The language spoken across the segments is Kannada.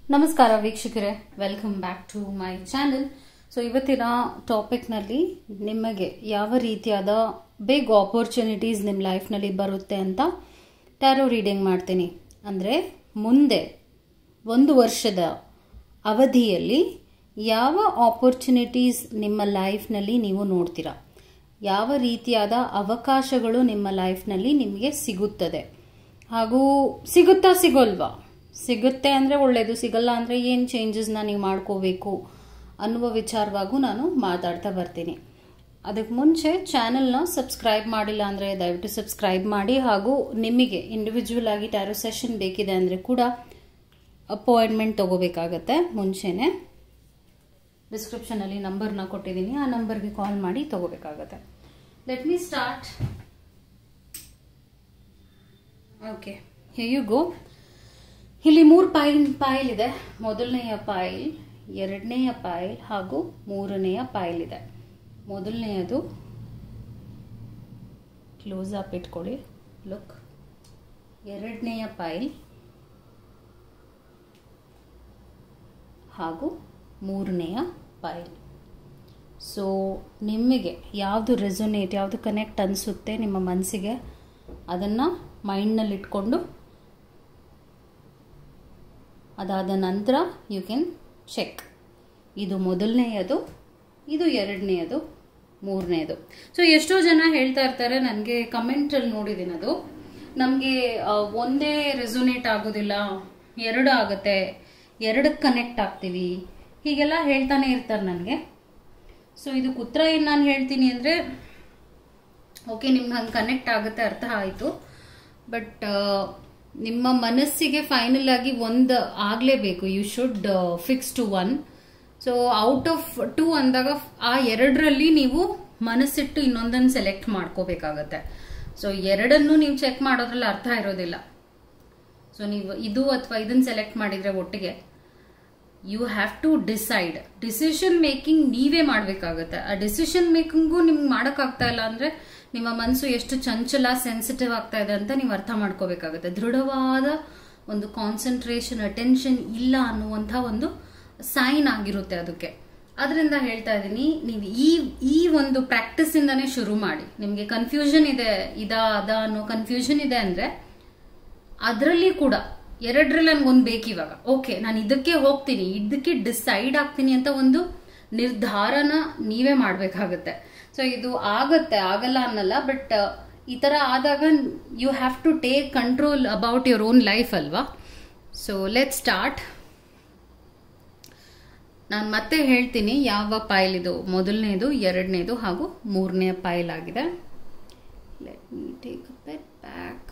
ನಮಸ್ಕಾರ ವೀಕ್ಷಕರೇ welcome back to my channel so ಇವತ್ತಿನ ಟಾಪಿಕ್ನಲ್ಲಿ ನಿಮಗೆ ಯಾವ ರೀತಿಯಾದ ಬಿಗ್ ಆಪರ್ಚುನಿಟೀಸ್ ನಿಮ್ಮ ಲೈಫ್ನಲ್ಲಿ ಬರುತ್ತೆ ಅಂತ ಟ್ಯಾರೋ ರೀಡಿಂಗ್ ಮಾಡ್ತೀನಿ ಅಂದರೆ ಮುಂದೆ ಒಂದು ವರ್ಷದ ಅವಧಿಯಲ್ಲಿ ಯಾವ ಆಪರ್ಚುನಿಟೀಸ್ ನಿಮ್ಮ ಲೈಫ್ನಲ್ಲಿ ನೀವು ನೋಡ್ತೀರಾ ಯಾವ ರೀತಿಯಾದ ಅವಕಾಶಗಳು ನಿಮ್ಮ ಲೈಫ್ನಲ್ಲಿ ನಿಮಗೆ ಸಿಗುತ್ತದೆ ಹಾಗೂ ಸಿಗುತ್ತಾ ಸಿಗೋಲ್ವಾ ಸಿಗುತ್ತೆ ಅಂದರೆ ಒಳ್ಳೆಯದು ಸಿಗಲ್ಲ ಅಂದರೆ ಏನು ಚೇಂಜಸ್ನ ನೀವು ಮಾಡ್ಕೋಬೇಕು ಅನ್ನುವ ವಿಚಾರವಾಗೂ ನಾನು ಮಾತಾಡ್ತಾ ಬರ್ತೀನಿ ಅದಕ್ಕೆ ಮುಂಚೆ ಚಾನೆಲ್ನ ಸಬ್ಸ್ಕ್ರೈಬ್ ಮಾಡಿಲ್ಲ ಅಂದರೆ ದಯವಿಟ್ಟು ಸಬ್ಸ್ಕ್ರೈಬ್ ಮಾಡಿ ಹಾಗೂ ನಿಮಗೆ ಇಂಡಿವಿಜುವಲ್ ಆಗಿ ಟ್ಯಾರೋ ಸೆಷನ್ ಬೇಕಿದೆ ಅಂದರೆ ಕೂಡ ಅಪಾಯಿಂಟ್ಮೆಂಟ್ ತಗೋಬೇಕಾಗತ್ತೆ ಮುಂಚೆನೆ ಡಿಸ್ಕ್ರಿಪ್ಷನಲ್ಲಿ ನಂಬರ್ನ ಕೊಟ್ಟಿದ್ದೀನಿ ಆ ನಂಬರ್ಗೆ ಕಾಲ್ ಮಾಡಿ ತಗೋಬೇಕಾಗತ್ತೆ let me start okay you go ಇಲ್ಲಿ ಮೂರು ಪಾಯಿಲ್ ಪಾಯಿಲ್ ಇದೆ ಮೊದಲನೆಯ ಪಾಯಿಲ್ ಎರಡನೆಯ ಪಾಯಿಲ್ ಹಾಗೂ ಮೂರನೆಯ ಪಾಯಿಲ್ ಇದೆ ಮೊದಲನೆಯದು ಕ್ಲೋಸ್ ಅಪ್ ಇಟ್ಕೊಳ್ಳಿ ಲುಕ್ ಎರಡನೆಯ ಪಾಯಿಲ್ ಹಾಗೂ ಮೂರನೆಯ ಪಾಯಿಲ್ ಸೊ ನಿಮಗೆ ಯಾವುದು ರೆಸೊನೇಟ್ ಯಾವುದು ಕನೆಕ್ಟ್ ಅನಿಸುತ್ತೆ ನಿಮ್ಮ ಮನಸ್ಸಿಗೆ ಅದನ್ನು ಮೈಂಡ್ನಲ್ಲಿ ಇಟ್ಕೊಂಡು ಅದಾದ ನಂತರ ಯು ಕ್ಯಾನ್ ಚೆಕ್ ಇದು ಮೊದಲನೆಯದು ಇದು ಎರಡನೆಯದು ಮೂರನೆಯದು ಸೊ ಎಷ್ಟೋ ಜನ ಹೇಳ್ತಾ ಇರ್ತಾರೆ ನನಗೆ ಕಮೆಂಟಲ್ಲಿ ನೋಡಿದ್ದೀನಿ ಅದು ನಮಗೆ ಒಂದೇ ರೆಸೊನೇಟ್ ಆಗೋದಿಲ್ಲ ಎರಡು ಆಗುತ್ತೆ ಎರಡಕ್ಕೆ ಕನೆಕ್ಟ್ ಆಗ್ತೀವಿ ಹೀಗೆಲ್ಲ ಹೇಳ್ತಾನೆ ಇರ್ತಾರೆ ನನಗೆ ಸೊ ಇದಕ್ಕೆ ಉತ್ತರ ಏನು ನಾನು ಹೇಳ್ತೀನಿ ಅಂದರೆ ಓಕೆ ನಿಮ್ಗೆ ಹಂಗೆ ಕನೆಕ್ಟ್ ಆಗುತ್ತೆ ಅರ್ಥ ಆಯಿತು ಬಟ್ ನಿಮ್ಮ ಮನಸ್ಸಿಗೆ ಫೈನಲ್ ಆಗಿ ಒಂದು ಆಗಲೇಬೇಕು you should fix to one so out of two ಅಂದಾಗ ಆ ಎರಡರಲ್ಲಿ ನೀವು ಮನಸ್ಸಿಟ್ಟು ಇನ್ನೊಂದನ್ನು ಸೆಲೆಕ್ಟ್ ಮಾಡ್ಕೋಬೇಕಾಗತ್ತೆ ಸೊ ಎರಡನ್ನು ನೀವು ಚೆಕ್ ಮಾಡೋದ್ರಲ್ಲಿ ಅರ್ಥ ಇರೋದಿಲ್ಲ ಸೊ ನೀವು ಇದು ಅಥವಾ ಇದನ್ನು ಸೆಲೆಕ್ಟ್ ಮಾಡಿದರೆ ಒಟ್ಟಿಗೆ you have to decide decision making ನೀವೇ ಮಾಡಬೇಕಾಗತ್ತೆ ಆ ಡಿಸಿಷನ್ ಮೇಕಿಂಗು ನಿಮ್ಗೆ ಮಾಡೋಕ್ಕಾಗ್ತಾ ಇಲ್ಲ ಅಂದರೆ ನಿಮ್ಮ ಮನಸ್ಸು ಎಷ್ಟು ಚಂಚಲ ಸೆನ್ಸಿಟಿವ್ ಆಗ್ತಾ ಇದೆ ಅಂತ ನೀವು ಅರ್ಥ ಮಾಡ್ಕೋಬೇಕಾಗುತ್ತೆ ದೃಢವಾದ ಒಂದು ಕಾನ್ಸಂಟ್ರೇಷನ್ ಅಟೆನ್ಷನ್ ಇಲ್ಲ ಅನ್ನುವಂಥ ಒಂದು ಸೈನ್ ಆಗಿರುತ್ತೆ ಅದಕ್ಕೆ ಅದರಿಂದ ಹೇಳ್ತಾ ಇದ್ದೀನಿ ನೀವು ಈ ಈ ಒಂದು ಪ್ರಾಕ್ಟೀಸ್ ಇಂದಾನೇ ಶುರು ಮಾಡಿ ನಿಮಗೆ ಕನ್ಫ್ಯೂಷನ್ ಇದೆ ಇದಾ ಅದ ಅನ್ನೋ ಕನ್ಫ್ಯೂಷನ್ ಇದೆ ಅಂದ್ರೆ ಅದರಲ್ಲಿ ಕೂಡ ಎರಡರಲ್ಲಿ ನನ್ಗೊಂದು ಬೇಕು ಇವಾಗ ಓಕೆ ನಾನು ಇದಕ್ಕೆ ಹೋಗ್ತೀನಿ ಇದಕ್ಕೆ ಡಿಸೈಡ್ ಆಗ್ತೀನಿ ಅಂತ ಒಂದು ನಿರ್ಧಾರನ ನೀವೇ ಮಾಡಬೇಕಾಗತ್ತೆ ಸೊ ಇದು ಆಗತ್ತೆ ಆಗಲ್ಲ ಅನ್ನಲ್ಲ ಬಟ್ ಈ ಥರ ಆದಾಗ you have to take control about your own life ಅಲ್ವಾ ಸೊ ಲೆಟ್ ಸ್ಟಾರ್ಟ್ ನಾನು ಮತ್ತೆ ಹೇಳ್ತೀನಿ ಯಾವ ಪಾಯಿಲ್ ಇದು ಮೊದಲನೇದು ಎರಡನೇದು ಹಾಗೂ ಮೂರನೇ ಪಾಯಿಲ್ ಆಗಿದೆ let me take a pet back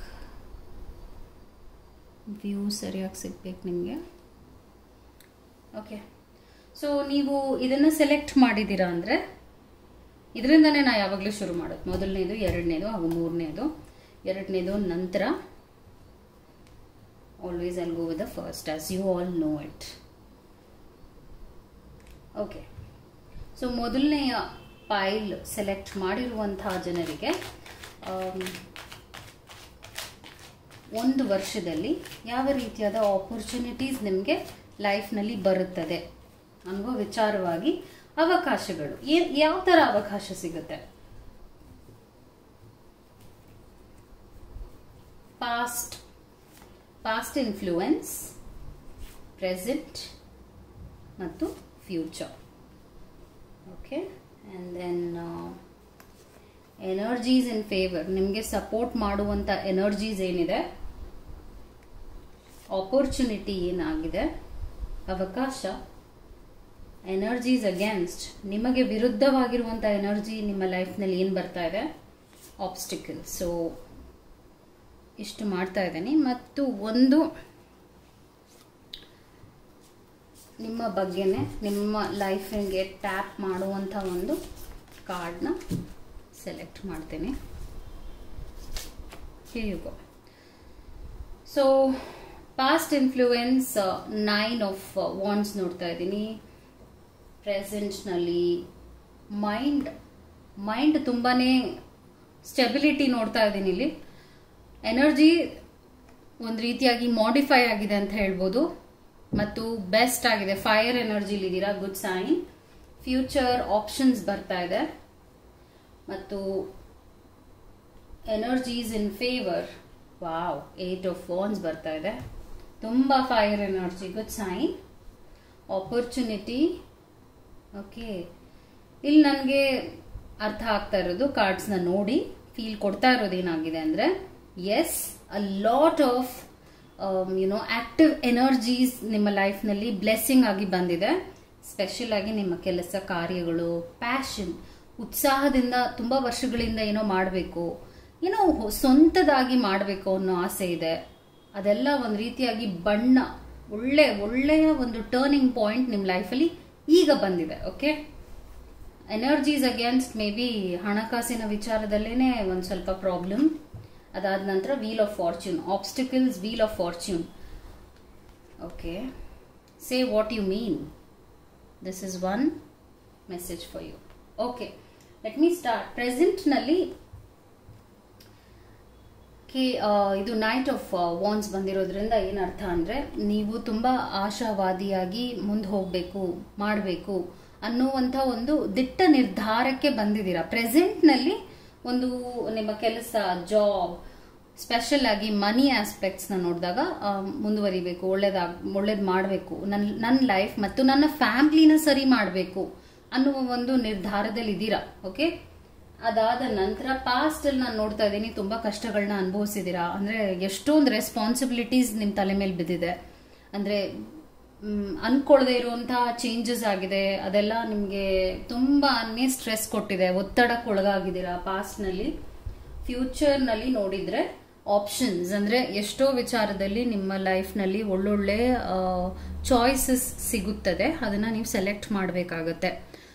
view ಸರಿಯಾಗಿ ಸಿಗ್ಬೇಕು ನಿಮಗೆ ಓಕೆ ಸೊ ನೀವು ಇದನ್ನು ಸೆಲೆಕ್ಟ್ ಮಾಡಿದ್ದೀರಾ ಅಂದರೆ ಇದರಿಂದನೇ ನಾ ಯಾವಾಗಲೂ ಶುರು ಮಾಡೋದು ಮೊದಲನೇದು ಎರಡನೇದು ಹಾಗೂ ಮೂರನೇದು ಎರಡನೇದು ನಂತರ always I'll go with the first as you all know it okay so ಮೊದಲನೆಯ ಫೈಲ್ ಸೆಲೆಕ್ಟ್ ಮಾಡಿರುವಂತಹ ಜನರಿಗೆ ಒಂದು ವರ್ಷದಲ್ಲಿ ಯಾವ ರೀತಿಯಾದ ಆಪರ್ಚುನಿಟೀಸ್ ನಿಮಗೆ ಲೈಫ್ನಲ್ಲಿ ಬರುತ್ತದೆ ಅನ್ನುವ ವಿಚಾರವಾಗಿ ಅವಕಾಶಗಳು ಯಾವ ಥರ ಅವಕಾಶ ಸಿಗುತ್ತೆ ಪಾಸ್ಟ್ ಪಾಸ್ಟ್ ಇನ್ಫ್ಲೂಯೆನ್ಸ್ ಪ್ರೆಸೆಂಟ್ ಮತ್ತು future okay and then energies in favour ನಿಮಗೆ ಸಪೋರ್ಟ್ ಮಾಡುವಂಥ ಎನರ್ಜೀಸ್ ಏನಿದೆ ಆಪರ್ಚುನಿಟಿ ಏನಾಗಿದೆ ಅವಕಾಶ ಎನರ್ಜೀಸ್ ಅಗೇನ್ಸ್ಟ್ ನಿಮಗೆ ವಿರುದ್ಧವಾಗಿರುವಂಥ ಎನರ್ಜಿ ನಿಮ್ಮ ಲೈಫ್ನಲ್ಲಿ ಏನು ಬರ್ತಾ ಇದೆ ಆಬ್ಸ್ಟಿಕಲ್ ಸೊ ಇಷ್ಟು ಮಾಡ್ತಾ ಇದ್ದೀನಿ ಮತ್ತು ಒಂದು ನಿಮ್ಮ ಬಗ್ಗೆನೇ ನಿಮ್ಮ ಲೈಫಿಗೆ ಟ್ಯಾಪ್ ಮಾಡುವಂಥ ಒಂದು ಕಾರ್ಡ್ನ ಸೆಲೆಕ್ಟ್ ಮಾಡ್ತೀನಿ ಹೀಗೋ so past influence nine of wands ನೋಡ್ತಾ ಇದ್ದೀನಿ ಪ್ರೆಸೆಂಟ್ನಲ್ಲಿ ಮೈಂಡ್ ಮೈಂಡ್ ತುಂಬಾ ಸ್ಟೆಬಿಲಿಟಿ ನೋಡ್ತಾ ಇದ್ದೀನಿ ಇಲ್ಲಿ ಎನರ್ಜಿ ಒಂದು ರೀತಿಯಾಗಿ ಮಾಡಿಫೈ ಆಗಿದೆ ಅಂತ ಹೇಳ್ಬೋದು ಮತ್ತು ಬೆಸ್ಟ್ ಆಗಿದೆ ಫೈರ್ ಎನರ್ಜಿಲಿ ಇದ್ದೀರಾ ಗುಡ್ ಸೈನ್ ಫ್ಯೂಚರ್ ಆಪ್ಷನ್ಸ್ ಬರ್ತಾ ಇದೆ ಮತ್ತು energies in favour wow eight of ಫೋನ್ಸ್ ಬರ್ತಾ ಇದೆ ತುಂಬ fire energy good sign opportunity okay ಇಲ್ಲಿ ನನಗೆ ಅರ್ಥ ಆಗ್ತಾ ಇರೋದು ಕಾರ್ಡ್ಸ್ನ ನೋಡಿ ಫೀಲ್ ಕೊಡ್ತಾ ಇರೋದು ಏನಾಗಿದೆ ಅಂದರೆ is a lot of you know active energies ನಿಮ್ಮ ಲೈಫ್ನಲ್ಲಿ ಬ್ಲೆಸ್ಸಿಂಗ್ ಆಗಿ ಬಂದಿದೆ ಸ್ಪೆಷಲ್ ಆಗಿ ನಿಮ್ಮ ಕೆಲಸ ಕಾರ್ಯಗಳು ಪ್ಯಾಷನ್ ಉತ್ಸಾಹದಿಂದ ತುಂಬ ವರ್ಷಗಳಿಂದ ಏನೋ ಮಾಡಬೇಕು ಏನೋ ಸ್ವಂತದಾಗಿ ಮಾಡಬೇಕು ಅನ್ನೋ ಆಸೆ ಇದೆ ಅದೆಲ್ಲ ಒಂದು ರೀತಿಯಾಗಿ ಬಣ್ಣ ಒಳ್ಳೆ ಒಳ್ಳೆಯ ಒಂದು ಟರ್ನಿಂಗ್ ಪಾಯಿಂಟ್ ನಿಮ್ಮ ಲೈಫಲ್ಲಿ ಈಗ ಬಂದಿದೆ okay energies against maybe ಹಣಕಾಸಿನ ವಿಚಾರದಲ್ಲೇನೆ ಒಂದು ಸ್ವಲ್ಪ ಪ್ರಾಬ್ಲಮ್ ಅದಾದ ನಂತರ wheel of fortune obstacles wheel of fortune okay say what you mean this is one message for you okay let me start ಪ್ರೆಸೆಂಟ್ನಲ್ಲಿ ಕೆ ಇದು ನೈಟ್ ಆಫ್ ವಾನ್ಸ್ ಬಂದಿರೋದ್ರಿಂದ ಏನರ್ಥ ಅಂದರೆ ನೀವು ತುಂಬ ಆಶಾವಾದಿಯಾಗಿ ಮುಂದೆ ಹೋಗಬೇಕು ಮಾಡಬೇಕು ಅನ್ನುವಂಥ ಒಂದು ದಿಟ್ಟ ನಿರ್ಧಾರಕ್ಕೆ ಬಂದಿದ್ದೀರಾ ಪ್ರೆಸೆಂಟ್ನಲ್ಲಿ ಒಂದು ನಿಮ್ಮ ಕೆಲಸ ಜಾಬ್ ಸ್ಪೆಷಲ್ ಆಗಿ ಮನಿ ಆಸ್ಪೆಕ್ಟ್ಸ್ನ ನೋಡಿದಾಗ ಮುಂದುವರಿಬೇಕು ಒಳ್ಳೇದಾಗ ಒಳ್ಳೇದು ಮಾಡಬೇಕು ನನ್ನ ನನ್ನ ಲೈಫ್ ಮತ್ತು ನನ್ನ ಫ್ಯಾಮ್ಲಿನ ಸರಿ ಮಾಡಬೇಕು ಅನ್ನುವ ಒಂದು ನಿರ್ಧಾರದಲ್ಲಿ ಇದ್ದೀರಾ ಓಕೆ ಅದಾದ ನಂತರ ಪಾಸ್ಟ್ ಅಲ್ಲಿ ನಾನು ನೋಡ್ತಾ ಇದ್ದೀನಿ ತುಂಬಾ ಕಷ್ಟಗಳನ್ನ ಅನುಭವಿಸಿದೀರಾ ಅಂದ್ರೆ ಎಷ್ಟೊಂದು ರೆಸ್ಪಾನ್ಸಿಬಿಲಿಟೀಸ್ ನಿಮ್ ತಲೆ ಮೇಲೆ ಬಿದ್ದಿದೆ ಅಂದ್ರೆ ಅನ್ಕೊಳ್ದೆ ಇರುವಂತಹ ಚೇಂಜಸ್ ಆಗಿದೆ ಅದೆಲ್ಲ ನಿಮ್ಗೆ ತುಂಬಾನೇ ಸ್ಟ್ರೆಸ್ ಕೊಟ್ಟಿದೆ ಒತ್ತಡಕ್ಕೆ ಒಳಗಾಗಿದ್ದೀರಾ ಪಾಸ್ಟ್ ನಲ್ಲಿ ಫ್ಯೂಚರ್ ನಲ್ಲಿ ನೋಡಿದ್ರೆ ಆಪ್ಷನ್ಸ್ ಅಂದ್ರೆ ಎಷ್ಟೋ ವಿಚಾರದಲ್ಲಿ ನಿಮ್ಮ ಲೈಫ್ ನಲ್ಲಿ ಒಳ್ಳೊಳ್ಳೆ ಚಾಯ್ಸಸ್ ಸಿಗುತ್ತದೆ ಅದನ್ನ ನೀವು ಸೆಲೆಕ್ಟ್ ಮಾಡಬೇಕಾಗತ್ತೆ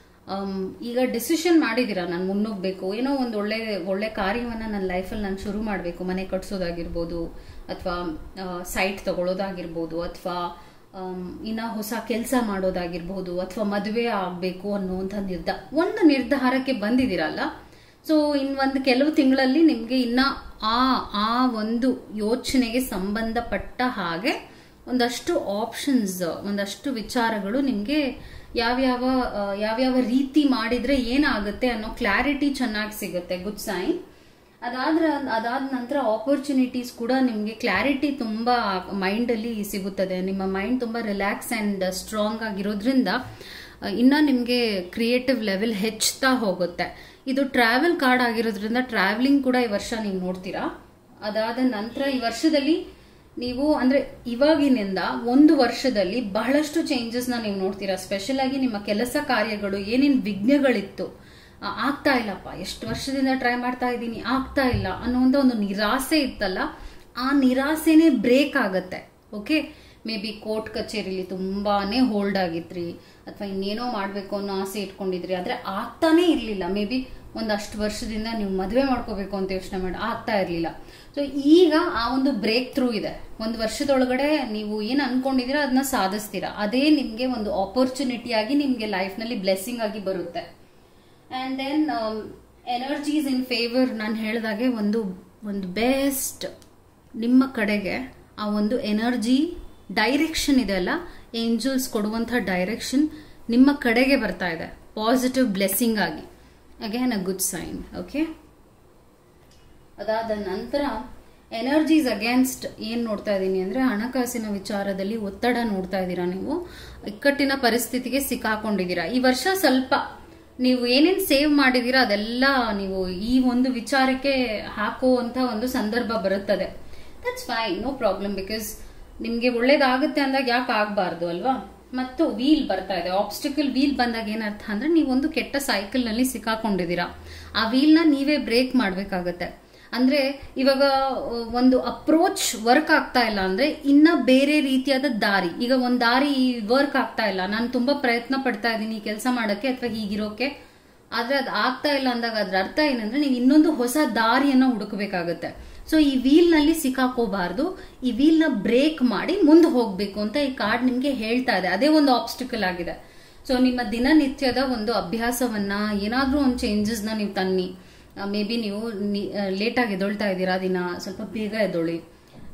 ಈಗ ಡಿಸಿಷನ್ ಮಾಡಿದ್ದೀರಾ ನಾನು ಮುನ್ನುಗ್ಬೇಕು ಏನೋ ಒಂದು ಒಳ್ಳೆ ಒಳ್ಳೆ ಕಾರ್ಯವನ್ನ ನನ್ನ ಲೈಫಲ್ಲಿ ನಾನು ಶುರು ಮಾಡಬೇಕು ಮನೆ ಕಟ್ಸೋದಾಗಿರ್ಬೋದು ಅಥವಾ ಸೈಟ್ ತಗೊಳ್ಳೋದಾಗಿರ್ಬೋದು ಅಥವಾ ಇನ್ನ ಹೊಸ ಕೆಲಸ ಮಾಡೋದಾಗಿರ್ಬೋದು ಅಥವಾ ಮದುವೆ ಆಗಬೇಕು ಅನ್ನುವಂಥ ನಿರ್ಧಾರ ಒಂದು ನಿರ್ಧಾರಕ್ಕೆ ಬಂದಿದ್ದೀರಲ್ಲ ಸೊ ಇನ್ ಒಂದು ಕೆಲವು ತಿಂಗಳಲ್ಲಿ ನಿಮಗೆ ಇನ್ನ ಆ ಆ ಒಂದು ಯೋಚನೆಗೆ ಸಂಬಂಧಪಟ್ಟ ಹಾಗೆ ಒಂದಷ್ಟು ಆಪ್ಷನ್ಸ್ ಒಂದಷ್ಟು ವಿಚಾರಗಳು ನಿಮಗೆ ಯಾವ್ಯಾವ ಯಾವ್ಯಾವ ರೀತಿ ಮಾಡಿದ್ರೆ ಏನಾಗುತ್ತೆ ಅನ್ನೋ ಕ್ಲಾರಿಟಿ ಚೆನ್ನಾಗಿ ಸಿಗುತ್ತೆ ಗುಡ್ ಸೈನ್ ಅದಾದ್ರ ಅದಾದ ನಂತರ ಆಪರ್ಚುನಿಟೀಸ್ ಕೂಡ ನಿಮಗೆ ಕ್ಲಾರಿಟಿ ತುಂಬಾ ಮೈಂಡ್ ಅಲ್ಲಿ ಸಿಗುತ್ತದೆ ನಿಮ್ಮ ಮೈಂಡ್ ತುಂಬಾ ರಿಲ್ಯಾಕ್ಸ್ ಅಂಡ್ ಸ್ಟ್ರಾಂಗ್ ಆಗಿರೋದ್ರಿಂದ ಇನ್ನ ನಿಮಗೆ ಕ್ರಿಯೇಟಿವ್ ಲೆವೆಲ್ ಹೆಚ್ಚುತ್ತಾ ಹೋಗುತ್ತೆ ಇದು ಟ್ರಾವೆಲ್ ಕಾರ್ಡ್ ಆಗಿರೋದ್ರಿಂದ ಟ್ರಾವೆಲಿಂಗ್ ಕೂಡ ಈ ವರ್ಷ ನೀವು ನೋಡ್ತೀರಾ ಅದಾದ ನಂತರ ಈ ವರ್ಷದಲ್ಲಿ ನೀವು ಅಂದ್ರೆ ಇವಾಗಿನಿಂದ ಒಂದು ವರ್ಷದಲ್ಲಿ ಬಹಳಷ್ಟು ಚೇಂಜಸ್ ನ ನೀವು ನೋಡ್ತೀರಾ ಸ್ಪೆಷಲ್ ಆಗಿ ನಿಮ್ಮ ಕೆಲಸ ಕಾರ್ಯಗಳು ಏನೇನ್ ವಿಘ್ನಗಳಿತ್ತು ಆಗ್ತಾ ಇಲ್ಲಪ್ಪ ಎಷ್ಟು ವರ್ಷದಿಂದ ಟ್ರೈ ಮಾಡ್ತಾ ಇದ್ದೀನಿ ಆಗ್ತಾ ಇಲ್ಲ ಅನ್ನುವಂಥ ಒಂದು ನಿರಾಸೆ ಇತ್ತಲ್ಲ ಆ ನಿರಾಸೆನೆ ಬ್ರೇಕ್ ಆಗತ್ತೆ ಓಕೆ ಮೇ ಬಿ ಕೋರ್ಟ್ ಕಚೇರಿಲಿ ತುಂಬಾನೇ ಹೋಲ್ಡ್ ಆಗಿತ್ರಿ ಅಥವಾ ಇನ್ನೇನೋ ಮಾಡ್ಬೇಕು ಅನ್ನೋ ಆಸೆ ಇಟ್ಕೊಂಡಿದ್ರಿ ಆದ್ರೆ ಆಗ್ತಾನೆ ಇರ್ಲಿಲ್ಲ ಮೇ ಬಿ ಒಂದಷ್ಟು ವರ್ಷದಿಂದ ನೀವು ಮದುವೆ ಮಾಡ್ಕೋಬೇಕು ಅಂತ ಯೋಚನೆ ಮಾಡಿ ಆಗ್ತಾ ಇರ್ಲಿಲ್ಲ ಸೊ ಈಗ ಆ ಒಂದು ಬ್ರೇಕ್ ಥ್ರೂ ಇದೆ ಒಂದು ವರ್ಷದೊಳಗಡೆ ನೀವು ಏನ್ ಅನ್ಕೊಂಡಿದೀರಾ ಅದನ್ನ ಸಾಧಿಸ್ತೀರಾ ಅದೇ ನಿಮ್ಗೆ ಒಂದು ಆಪರ್ಚುನಿಟಿ ಆಗಿ ನಿಮ್ಗೆ ಲೈಫ್ ನಲ್ಲಿ ಬ್ಲೆಸ್ಸಿಂಗ್ ಆಗಿ ಬರುತ್ತೆ and then energies in favour ನಾನು ಹೇಳಿದಾಗೆ ಒಂದು ಒಂದು ಬೆಸ್ಟ್ ನಿಮ್ಮ ಕಡೆಗೆ ಆ ಒಂದು ಎನರ್ಜಿ ಡೈರೆಕ್ಷನ್ ಇದೆ ಅಲ್ಲ ಏಂಜಲ್ಸ್ ಕೊಡುವಂಥ ಡೈರೆಕ್ಷನ್ ನಿಮ್ಮ ಕಡೆಗೆ ಬರ್ತಾ ಇದೆ ಪಾಸಿಟಿವ್ ಬ್ಲೆಸ್ಸಿಂಗ್ ಆಗಿ again a good sign okay ಅದಾದ ನಂತರ ಎನರ್ಜೀಸ್ ಅಗೇನ್ಸ್ಟ್ ಏನ್ ನೋಡ್ತಾ ಇದ್ದೀನಿ ಅಂದ್ರೆ ಹಣಕಾಸಿನ ವಿಚಾರದಲ್ಲಿ ಒತ್ತಡ ನೋಡ್ತಾ ಇದ್ದೀರಾ ನೀವು ಇಕ್ಕಟ್ಟಿನ ಪರಿಸ್ಥಿತಿಗೆ ಸಿಕ್ಕಾಕೊಂಡಿದ್ದೀರಾ ಈ ವರ್ಷ ಸ್ವಲ್ಪ ನೀವು ಏನೇನ್ ಸೇವ್ ಮಾಡಿದೀರಾ ಅದೆಲ್ಲ ನೀವು ಈ ಒಂದು ವಿಚಾರಕ್ಕೆ ಹಾಕುವಂತ ಒಂದು ಸಂದರ್ಭ ಬರುತ್ತದೆ that's fine no problem because ನಿಮ್ಗೆ ಒಳ್ಳೇದಾಗುತ್ತೆ ಅಂದಾಗ ಯಾಕೆ ಆಗ್ಬಾರ್ದು ಅಲ್ವಾ ಮತ್ತು ವೀಲ್ ಬರ್ತಾ ಇದೆ ಆಬ್ಸ್ಟಿಕಲ್ ವೀಲ್ ಬಂದಾಗ ಏನರ್ಥ ಅಂದ್ರೆ ನೀವೊಂದು ಕೆಟ್ಟ ಸೈಕಲ್ ನಲ್ಲಿ ಸಿಕ್ಕಾಕೊಂಡಿದ್ದೀರಾ ಆ ವೀಲ್ ನ ನೀವೇ ಬ್ರೇಕ್ ಮಾಡ್ಬೇಕಾಗತ್ತೆ ಅಂದ್ರೆ ಇವಾಗ ಒಂದು ಅಪ್ರೋಚ್ ವರ್ಕ್ ಆಗ್ತಾ ಇಲ್ಲ ಅಂದ್ರೆ ಇನ್ನ ಬೇರೆ ರೀತಿಯಾದ ದಾರಿ ಈಗ ಒಂದ್ ದಾರಿ ವರ್ಕ್ ಆಗ್ತಾ ಇಲ್ಲ ನಾನು ತುಂಬಾ ಪ್ರಯತ್ನ ಪಡ್ತಾ ಇದ್ದೀನಿ ಈ ಕೆಲಸ ಮಾಡಕ್ಕೆ ಅಥವಾ ಹೀಗಿರೋಕೆ ಆದ್ರೆ ಅದು ಆಗ್ತಾ ಇಲ್ಲ ಅಂದಾಗ ಅದ್ರ ಅರ್ಥ ಏನಂದ್ರೆ ನೀವು ಇನ್ನೊಂದು ಹೊಸ ದಾರಿಯನ್ನ ಹುಡುಕಬೇಕಾಗತ್ತೆ ಸೊ ಈ ವೀಲ್ ನಲ್ಲಿ ಸಿಕ್ಕಾಕೋಬಾರ್ದು ಈ ವೀಲ್ ನ ಬ್ರೇಕ್ ಮಾಡಿ ಮುಂದೆ ಹೋಗ್ಬೇಕು ಅಂತ ಈ ಕಾರ್ಡ್ ನಿಮ್ಗೆ ಹೇಳ್ತಾ ಇದೆ ಅದೇ ಒಂದು ಆಬ್ಸ್ಟಿಕಲ್ ಆಗಿದೆ ಸೊ ನಿಮ್ಮ ದಿನನಿತ್ಯದ ಒಂದು ಅಭ್ಯಾಸವನ್ನ ಏನಾದ್ರೂ ಒಂದು ಚೇಂಜಸ್ ನ ನೀವು ತನ್ನಿ ಮೇ ಬಿ ನೀವು ಲೇಟಾಗಿ ಎದೊಳ್ತಾ ಇದ್ದೀರಾ ದಿನ ಸ್ವಲ್ಪ ಬೇಗ ಎದ್ದೊಳಿ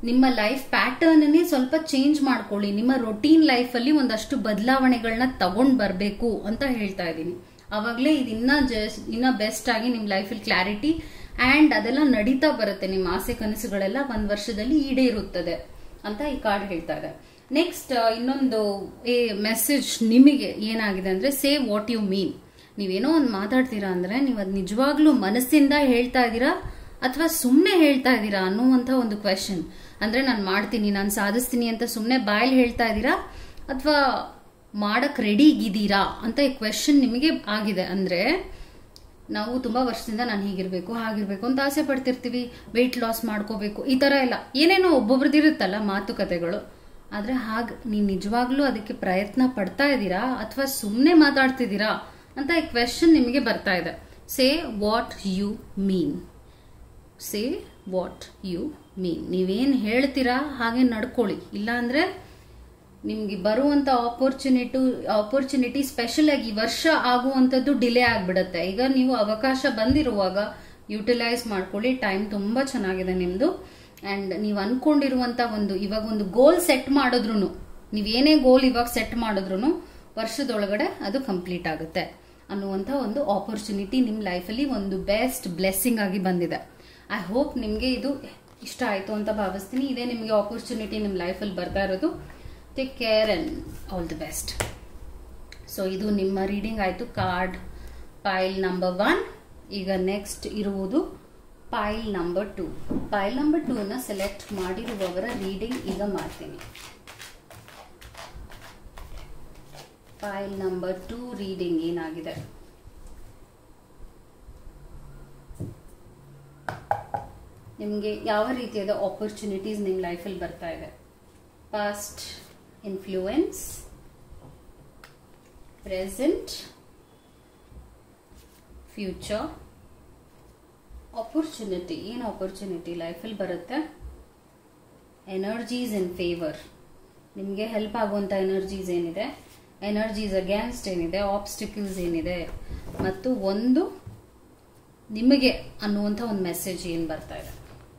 ನಿಮ್ಮ ಲೈಫ್ ಪ್ಯಾಟರ್ನ್ನೇ ಸ್ವಲ್ಪ ಚೇಂಜ್ ಮಾಡ್ಕೊಳ್ಳಿ ನಿಮ್ಮ ರೊಟೀನ್ ಲೈಫಲ್ಲಿ ಒಂದಷ್ಟು ಬದಲಾವಣೆಗಳನ್ನ ತಗೊಂಡ್ ಬರಬೇಕು ಅಂತ ಹೇಳ್ತಾ ಇದ್ದೀನಿ ಅವಾಗಲೇ ಇದು ಇನ್ನ ಜಸ್ಟ್ ಇನ್ನ ಬೆಸ್ಟ್ ಆಗಿ ನಿಮ್ಮ ಲೈಫಲ್ಲಿ ಕ್ಲಾರಿಟಿ ಆ್ಯಂಡ್ ಅದೆಲ್ಲ ನಡೀತಾ ಬರುತ್ತೆ ನಿಮ್ಮ ಆಸೆ ಕನಸುಗಳೆಲ್ಲ ಒಂದು ವರ್ಷದಲ್ಲಿ ಈಡೇರುತ್ತದೆ ಅಂತ ಈ ಕಾರ್ಡ್ ಹೇಳ್ತಾ ಇದೆ ನೆಕ್ಸ್ಟ್ ಇನ್ನೊಂದು ಏ ಮೆಸೇಜ್ ನಿಮಗೆ ಏನಾಗಿದೆ ಅಂದ್ರೆ ಸೇವ್ ವಾಟ್ ಯು ಮೀನ್ ನೀವೇನೋ ಒಂದು ಮಾತಾಡ್ತೀರಾ ಅಂದ್ರೆ ನೀವು ಅದು ನಿಜವಾಗ್ಲೂ ಮನಸ್ಸಿಂದ ಹೇಳ್ತಾ ಇದ್ದೀರಾ ಅಥವಾ ಸುಮ್ಮನೆ ಹೇಳ್ತಾ ಇದ್ದೀರಾ ಅನ್ನುವಂಥ ಒಂದು ಕ್ವೆಶನ್ ಅಂದ್ರೆ ನಾನು ಮಾಡ್ತೀನಿ ನಾನು ಸಾಧಿಸ್ತೀನಿ ಅಂತ ಸುಮ್ಮನೆ ಬಾಯಲ್ಲಿ ಹೇಳ್ತಾ ಇದ್ದೀರಾ ಅಥವಾ ಮಾಡಕ್ ರೆಡಿ ಇದ್ದೀರಾ ಅಂತ ಈ ಕ್ವೆಶನ್ ನಿಮಗೆ ಆಗಿದೆ ಅಂದ್ರೆ ನಾವು ತುಂಬಾ ವರ್ಷದಿಂದ ನಾನು ಹೀಗಿರ್ಬೇಕು ಹಾಗಿರ್ಬೇಕು ಅಂತ ಆಸೆ ಪಡ್ತಿರ್ತೀವಿ ವೆಯ್ಟ್ ಲಾಸ್ ಮಾಡ್ಕೋಬೇಕು ಈ ತರ ಎಲ್ಲ ಏನೇನೋ ಒಬ್ಬೊಬ್ರದಿರುತ್ತಲ್ಲ ಮಾತುಕತೆಗಳು ಆದ್ರೆ ಹಾಗೆ ನೀವು ನಿಜವಾಗ್ಲೂ ಅದಕ್ಕೆ ಪ್ರಯತ್ನ ಪಡ್ತಾ ಇದ್ದೀರಾ ಅಥವಾ ಸುಮ್ಮನೆ ಮಾತಾಡ್ತಿದ್ದೀರಾ ಅಂತ ಈ ಕ್ವೆಶನ್ ನಿಮಗೆ ಬರ್ತಾ ಇದೆ say what you mean say what you mean ನೀವೇನು ಹೇಳ್ತೀರಾ ಹಾಗೆ ನಡ್ಕೊಳ್ಳಿ ಇಲ್ಲಾಂದ್ರೆ ನಿಮ್ಗೆ ಬರುವಂತ ಆಪರ್ಚುನಿಟಿ ಆಪರ್ಚುನಿಟಿ ಸ್ಪೆಷಲ್ ಆಗಿ ಈ ವರ್ಷ ಆಗುವಂಥದ್ದು ಡಿಲೇ ಆಗ್ಬಿಡುತ್ತೆ ಈಗ ನೀವು ಅವಕಾಶ ಬಂದಿರುವಾಗ ಯುಟಿಲೈಸ್ ಮಾಡ್ಕೊಳ್ಳಿ ಟೈಮ್ ತುಂಬಾ ಚೆನ್ನಾಗಿದೆ ನಿಮ್ದು ಅಂಡ್ ನೀವು ಅನ್ಕೊಂಡಿರುವಂತ ಒಂದು ಇವಾಗ ಒಂದು ಗೋಲ್ ಸೆಟ್ ಮಾಡಿದ್ರು ನೀವೇನೇ ಗೋಲ್ ಇವಾಗ ಸೆಟ್ ಮಾಡಿದ್ರು ವರ್ಷದೊಳಗಡೆ ಅದು ಕಂಪ್ಲೀಟ್ ಆಗುತ್ತೆ ಅನ್ನುವಂಥ ಒಂದು ಆಪರ್ಚುನಿಟಿ ನಿಮ್ಮ ಲೈಫಲ್ಲಿ ಒಂದು ಬೆಸ್ಟ್ ಬ್ಲೆಸ್ಸಿಂಗ್ ಆಗಿ ಬಂದಿದೆ ಐ ಹೋಪ್ ನಿಮಗೆ ಇದು ಇಷ್ಟ ಆಯಿತು ಅಂತ ಭಾವಿಸ್ತೀನಿ ಇದೇ ನಿಮಗೆ ಆಪರ್ಚುನಿಟಿ ನಿಮ್ಮ ಲೈಫಲ್ಲಿ ಬರ್ತಾ ಇರೋದು take care and all the best so ಇದು ನಿಮ್ಮ ರೀಡಿಂಗ್ ಆಯಿತು ಕಾರ್ಡ್ ಪೈಲ್ ನಂಬರ್ ಒನ್ ಈಗ ನೆಕ್ಸ್ಟ್ ಇರುವುದು pile number two pile number ಟೂನ ಸೆಲೆಕ್ಟ್ ಮಾಡಿರುವವರ ರೀಡಿಂಗ್ ಈಗ ಮಾಡ್ತೀನಿ ಫೈಲ್ ನಂಬರ್ ಟೂ ರೀಡಿಂಗ್ ಏನಾಗಿದೆ ನಿಮಗೆ ಯಾವ ರೀತಿಯಾದ ಆಪರ್ಚುನಿಟೀಸ್ ನಿಮ್ಮ ಲೈಫಲ್ಲಿ ಬರ್ತಾ ಇದೆ past influence present future opportunity ಏನು ಆಪರ್ಚುನಿಟಿ ಲೈಫಲ್ಲಿ ಬರುತ್ತೆ ಎನರ್ಜೀಸ್ ಇನ್ ಫೇವರ್ ನಿಮಗೆ ಹೆಲ್ಪ್ ಆಗುವಂಥ ಎನರ್ಜೀಸ್ ಏನಿದೆ ಎನರ್ಜೀಸ್ ಅಗೇನ್ಸ್ಟ್ ಏನಿದೆ ಆಬ್ಸ್ಟಿಕಲ್ಸ್ ಏನಿದೆ ಮತ್ತು ಒಂದು ನಿಮಗೆ ಅನ್ನುವಂಥ ಒಂದು ಮೆಸೇಜ್ ಏನು ಬರ್ತಾ ಇದೆ